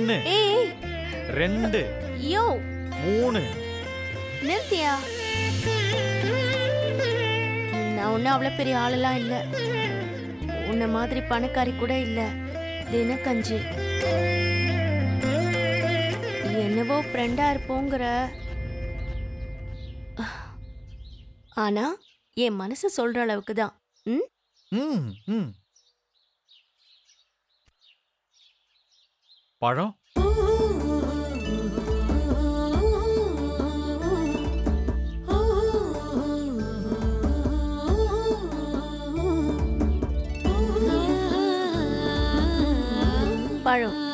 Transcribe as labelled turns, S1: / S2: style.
S1: ஒன்னு
S2: ஏய்
S1: ரெண்டு
S2: யோ
S1: மூணு
S2: நிறுத்தியா நான் ஒன்றும் அவ்வளோ பெரிய ஆளெல்லாம் இல்லை உன்னை மாதிரி பணக்காரி கூட இல்லை தினக்கஞ்சி என்னவோ ஃப்ரெண்டா இருப்போங்கிற ஆனா என் மனசு சொல்ற அளவுக்கு தான் ம்
S1: ம் ம் பழம்
S2: பழம்